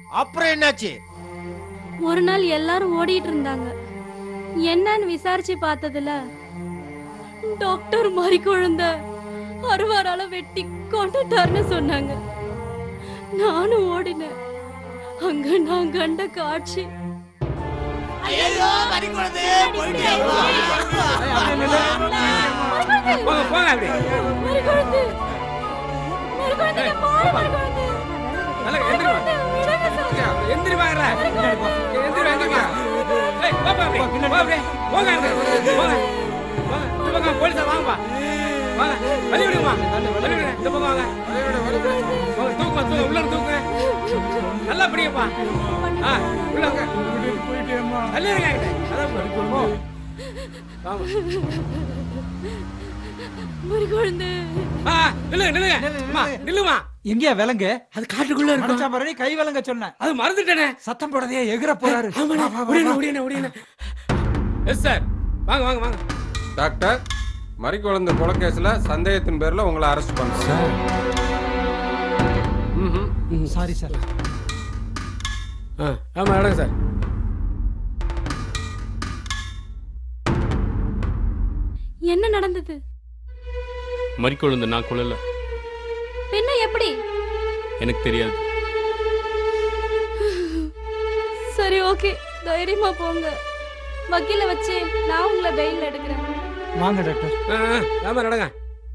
அப்புறம் என்னாச்சு ஒரு நாள் எல்லாரும் ஓடிட்டு இருந்தாங்க என்னன்னு விசாரிச்சு பார்த்ததுல டாக்டர் மாதிரி குழந்தை அருவாரால வெட்டி கொண்டுட்டாருன்னு சொன்னாங்க நானும் ஓடினேன் அங்க நான் கண்ட காட்சி ஐயோ மறி குழந்தை போயிட்டே போங்க போங்க அப்படி மறு குழந்தை மறு குழந்தை இங்க பாரு, மறு குழந்தை. நல்லா மறு எந்திரி குழந்தை, விடுங்க சார். எந்திரி வாங்கடா எந்திரி எந்திரி ஏய் பாப்பா அப்படி போ அப்படி போங்க அங்க. போங்க போங்க இந்த பக்கம் போலீஸா வாங்கப்பா வாங்க வழி விடுங்கம்மா வழி விடுங்க இந்த பக்கம் வாங்க போங்க தூக்குமா தூக்கு உள்ள இருந்து தூக்குங்க நல்லா பிடிங்கப்பா ஆ உள்ள வாங்க தள்ளி இருங்க என்கிட்ட. அதான் போ. போ. வாங்க மறு குழந்தை ஆ நில்லுங்க நில்லுங்க அம்மா நில்லுமா எங்கேயா விலங்கு அது காட்டுக்குள்ள இருக்கும் மனசாம்பரணி கை விலங்க சொன்னேன் அது மறந்துட்டேனே சத்தம் போடாதே எகிற போறாரு ஆமாண்ணே முடியல முடியல முடியல எஸ் சார் வாங்க வாங்க வாங்க டாக்டர் மறிக்குழந்த கொலை கேஸ்ல சந்தேகத்தின் பேர்ல உங்களை அரெஸ்ட் பண்றோம் ம்ஹும். சாரி சார் ஆ ஆமா இடங்க சார் என்ன நடந்தது மறிக்கொழுந்து நான் கொள்ளல பின்ன எப்படி எனக்கு தெரியாது சரி ஓகே தைரியமா போங்க வக்கீல வச்சு நான் உங்களை பெயில் எடுக்கிறேன் வாங்க டாக்டர் ஆ ஆ, ஆமா நடங்க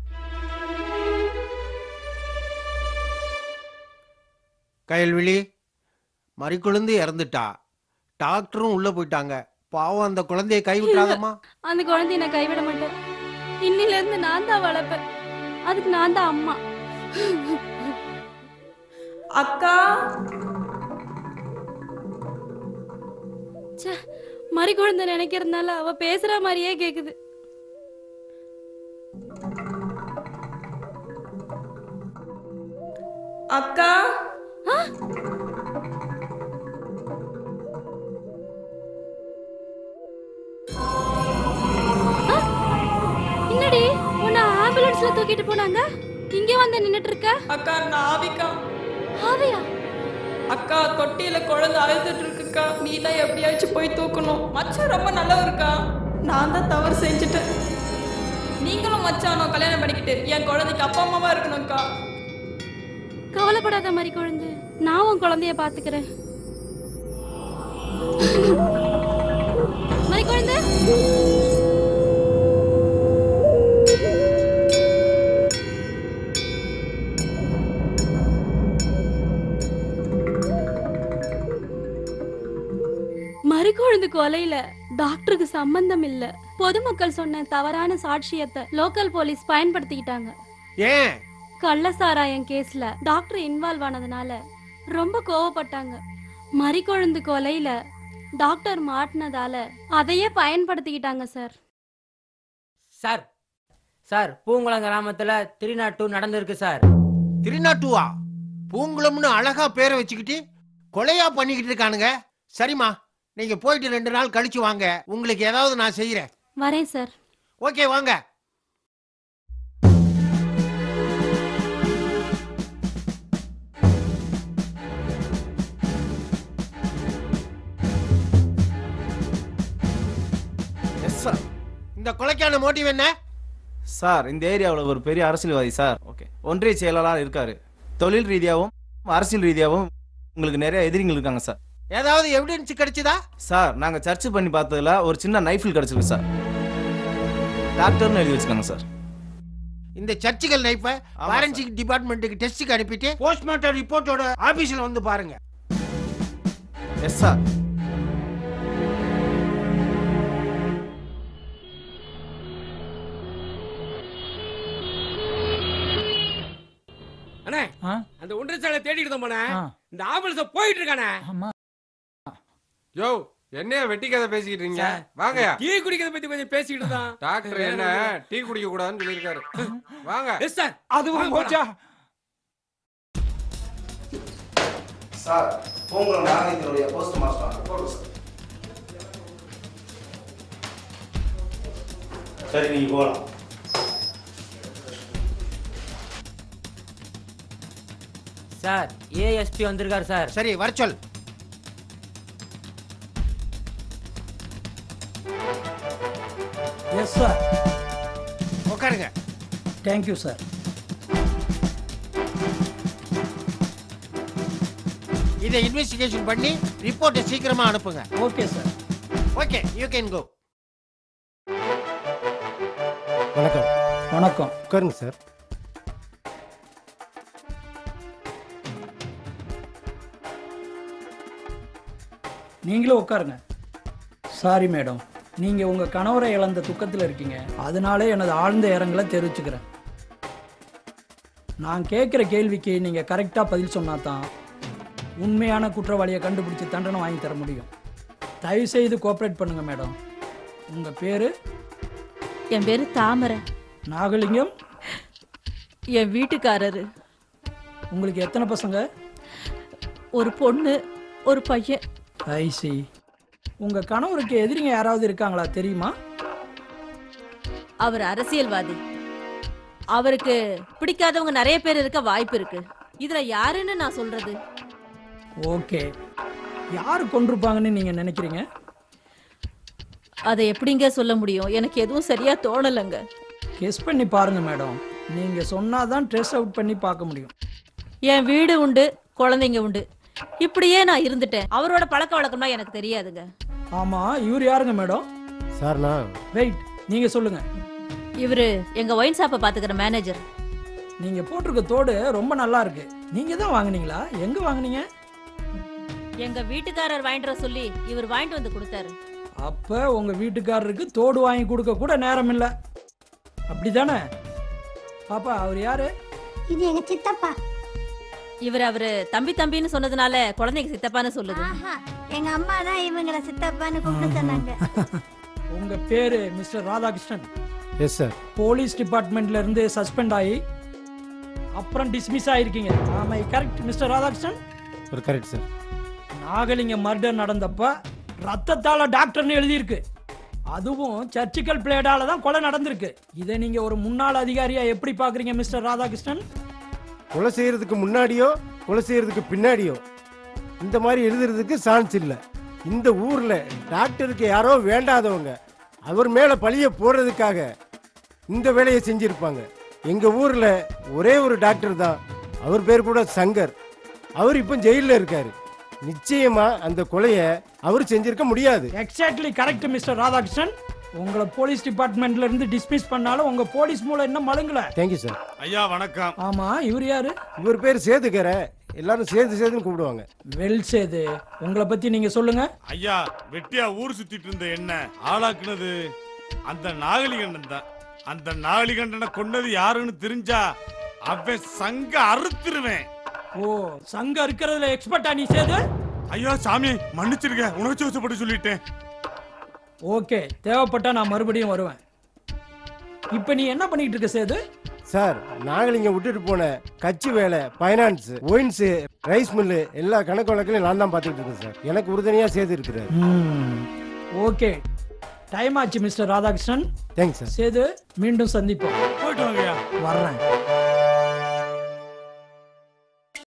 கயல்விழி மறிக்குழுந்து இறந்துட்டா டாக்டரும் உள்ள போயிட்டாங்க பாவம் அந்த குழந்தையை கைவிட்டாதம்மா அந்த குழந்தைய நான் கைவிட மாட்டேன் இன்னில இருந்து நான் தான் வளர்ப்பேன் அதுக்கு நான் தான் அம்மா அக்கா ச்சே மறி குழந்தை நினைக்கிறதுனால அவ பேசுற மாதிரியே கேக்குது அக்கா என்னடி உன்னை ஆம்புலன்ஸ்ல தூக்கிட்டு போனாங்க இங்கே வந்து நின்னுட்டு இருக்க அக்கா நான் ஆவிக்கா ஆவையா அக்கா தொட்டியில குழந்தை அழுதுட்டு இருக்குக்கா நீ தான் எப்படியாச்சும் போய் தூக்கணும் மச்சான் ரொம்ப நல்லவருக்கா நான் தான் தவறு செஞ்சுட்டேன் நீங்களும் மச்சானும் கல்யாணம் பண்ணிக்கிட்டு என் குழந்தைக்கு அப்பா அம்மாவா இருக்கணும்க்கா கவலைப்படாத மறி குழந்தை நான் உன் குழந்தைய பாத்துக்கிறேன் மறி குழந்தை மறுகுழந்து கொலையில டாக்டருக்கு சம்பந்தம் இல்ல பொதுமக்கள் சொன்ன தவறான சாட்சியத்தை லோக்கல் போலீஸ் பயன்படுத்திக்கிட்டாங்க ஏன் கள்ள சாராயம் கேஸ்ல டாக்டர் இன்வால்வ் ஆனதுனால ரொம்ப கோவப்பட்டாங்க மறிக்கொழுந்து கொலையில டாக்டர் மாட்டினதால அதையே பயன்படுத்திக்கிட்டாங்க சார் சார் சார் பூங்குளம் கிராமத்துல திருநாட்டு நடந்திருக்கு சார் திருநாட்டுவா பூங்குளம்னு அழகா பேரை வச்சுக்கிட்டு கொலையா பண்ணிக்கிட்டு இருக்கானுங்க சரிம்மா நீங்க போயிட்டு ரெண்டு நாள் கழிச்சு வாங்க உங்களுக்கு ஏதாவது நான் செய்யறேன் வரேன் சார் ஓகே வாங்க எஸ் சார் இந்த கொலைக்கான மோட்டிவ் என்ன சார் இந்த ஏரியாவில் ஒரு பெரிய அரசியல்வாதி சார் ஓகே ஒன்றிய செயலாளர் இருக்காரு தொழில் ரீதியாகவும் அரசியல் ரீதியாகவும் உங்களுக்கு நிறைய எதிரிகள் இருக்காங்க சார் ஏதாவது எவிடன்ஸ் கிடைச்சதா சார் நாங்கள் சர்ச் பண்ணி பார்த்ததுல ஒரு சின்ன நைஃபில் கிடச்சிருக்கு சார் டாக்டர்னு எழுதி வச்சுக்காங்க சார் இந்த சர்ச்சுகள் நைப்பை ஆமா, ஃபாரன்சிக் டிபார்ட்மெண்ட்டுக்கு டெஸ்ட்டுக்கு அனுப்பிட்டு போஸ்ட்மார்ட்டம் ரிப்போர்ட்டோட ஆபீஸ்ல வந்து பாருங்க எஸ் சார் அண்ணே ஆ? அந்த ஒன்றிய சாலை தேடிட்டு தான் போனேன் ஆ. இந்த ஆம்புலன்ஸ் போயிட்டு இருக்கானே ஆமா யோ என்னையா வெட்டி கதை பேசிக்கிட்டு இருக்கீங்க வாங்கயா டீ குடிக்கிறத பத்தி கொஞ்சம் பேசிக்கிட்டு தான் டாக்டர் என்ன டீ குடிக்க கூடாதுன்னு சொல்லியிருக்காரு வாங்க எஸ் சார் அதுவும் போச்சா சார் பூங்குளம் நாகரிகத்தினுடைய போஸ்ட் மாஸ்டர் போடுங்க சார் சரி நீங்கள் போகலாம் சார் ஏஎஸ்பி வந்திருக்காரு சார் சரி வர சொல் எஸ் சார் உட்காருங்க தேங்க்யூ சார் இதை இன்வெஸ்டிகேஷன் பண்ணி ரிப்போர்ட்டை சீக்கிரமா அனுப்புங்க okay sir okay you can go வணக்கம் வணக்கம் உட்காருங்க சார் நீங்களும் உட்காருங்க சாரி மேடம் நீங்கள் உங்கள் கணவரை இழந்த துக்கத்தில் இருக்கீங்க அதனாலே எனது ஆழ்ந்த இரங்கலை தெரிவிச்சுக்கிறேன் நான் கேட்குற கேள்விக்கு நீங்கள் கரெக்டாக பதில் சொன்னா தான் உண்மையான குற்றவாளியை கண்டுபிடிச்சி தண்டனை வாங்கி தர முடியும் தயவு செய்து கோஆப்ரேட் பண்ணுங்கள் மேடம் உங்கள் பேர் என் பேரு தாமரை நாகலிங்கம் என் வீட்டுக்காரரு உங்களுக்கு எத்தனை பசங்க ஒரு பொண்ணு ஒரு பையன் ஐசி உங்கள் கணவருக்கு எதிரிங்க யாராவது இருக்காங்களா தெரியுமா அவர் அரசியல்வாதி அவருக்கு பிடிக்காதவங்க நிறைய பேர் இருக்க வாய்ப்பு இருக்கு இதுல யாருன்னு நான் சொல்றது ஓகே யார் கொண்டிருப்பாங்கன்னு நீங்கள் நினைக்கிறீங்க அதை எப்படிங்க சொல்ல முடியும் எனக்கு எதுவும் சரியா தோணலைங்க கெஸ் பண்ணி பாருங்க மேடம் நீங்கள் சொன்னால் தான் ட்ரெஸ் அவுட் பண்ணி பார்க்க முடியும் என் வீடு உண்டு குழந்தைங்க உண்டு இப்படியே நான் இருந்துட்டேன் அவரோட பழக்க வழக்கம்னா எனக்கு தெரியாதுங்க ஆமாம் இவர் யாருங்க மேடம் சார் நான் வெயிட் நீங்கள் சொல்லுங்கள் இவரு எங்க ஒயின் ஷாப்பை பாத்துக்கிற மேனேஜர் நீங்கள் போட்டிருக்க தோடு ரொம்ப நல்லா இருக்கு நீங்கள் தான் வாங்குனீங்களா எங்கே வாங்குனீங்க எங்க வீட்டுக்காரர் வாங்கிட்டு வர சொல்லி இவர் வாங்கிட்டு வந்து கொடுத்தாரு அப்போ உங்கள் வீட்டுக்காரருக்கு தோடு வாங்கி கொடுக்க கூட நேரம் இல்லை அப்படி தானே பாப்பா அவர் யாரு இது எங்க சித்தப்பா இவர் அவரு தம்பி தம்பின்னு சொன்னதுனால குழந்தைங்க சித்தப்பான்னு சொல்லுது ஆஹா எங்க அம்மா தான் இவங்கள சித்தப்பான்னு கூப்பிட்டு சொன்னாங்க உங்கள் பேர் mister Radhakrishnan yes sir police டிபார்ட்மெண்ட்ல இருந்து சஸ்பெண்ட் ஆகி அப்புறம் டிஸ்மிஸ் ஆயிருக்கீங்க ஆமா கரெக்ட் மிஸ்டர் ராதாகிருஷ்ணன் ஒரு கரெக்ட் சார் நாகலிங்க மர்டர் நடந்தப்ப ரத்தத்தால டாக்டர்னு எழுதியிருக்கு அதுவும் சர்ச்சிக்கல் பிளேடால தான் கொலை நடந்திருக்கு இதை நீங்க ஒரு முன்னாள் அதிகாரியா எப்படி பாக்குறீங்க மிஸ்டர் ராதாகிருஷ்ணன் கொலை செய்யறதுக்கு முன்னாடியோ கொலை செய்யறதுக்கு பின்னாடியோ இந்த மாதிரி எழுதுறதுக்கு சான்ஸ் இல்லை இந்த ஊர்ல டாக்டருக்கு யாரோ வேண்டாதவங்க அவர் மேல பழிய போடுறதுக்காக இந்த வேலையை செஞ்சிருப்பாங்க எங்க ஊர்ல ஒரே ஒரு டாக்டர் தான் அவர் பேர் கூட சங்கர் அவர் இப்போ ஜெயிலில் இருக்காரு நிச்சயமா அந்த கொலையை அவர் செஞ்சிருக்க முடியாது எக்ஸாக்ட்லி கரெக்ட் மிஸ்டர் ராதாகிருஷ்ணன் உங்களை போலீஸ் டிபார்ட்மெண்ட்ல இருந்து டிஸ்மிஸ் பண்ணாலும் உங்க போலீஸ் மூலம் இன்னும் மழுங்கல தேங்க்யூ சார் ஐயா வணக்கம் ஆமா இவர் யாரு இவர் பேர் சேதுக்கரை எல்லாரும் சேது சேதுன்னு கூப்பிடுவாங்க வெல் சேது உங்களை பத்தி நீங்க சொல்லுங்க ஐயா வெட்டியா ஊர் சுத்திட்டு இருந்த என்ன ஆளாக்குனது அந்த நாகலிகண்டன் தான் அந்த நாகலிகண்டனை கொன்னது யாருன்னு தெரிஞ்சா அவன் சங்க அறுத்துருவேன் ஓ சங்க இருக்கிறதுல எக்ஸ்பர்ட்டா நீ சேது ஐயா சாமி மன்னிச்சிருக்க உணர்ச்சி வசப்பட்டு சொல்லிட்டேன் ஓகே தேவைப்பட்டா நான் மறுபடியும் வருவேன் இப்போ நீ என்ன பண்ணிட்டு இருக்க சேது சார் நாகலிங்க விட்டுட்டு போன கட்சி வேலை ஃபைனான்ஸ் ஒயின்ஸ் ரைஸ் மில்லு எல்லா கணக்கு வழக்கையும் நான் தான் பார்த்துக்கிட்டு இருக்கேன் சார் எனக்கு உறுதுணையா சேது இருக்கிறார் ஓகே டைம் ஆச்சு mister Radhakrishnan thanks sir Sethu மீண்டும் சந்திப்போம் போயிட்டு வாங்கய்யா வர்றேன்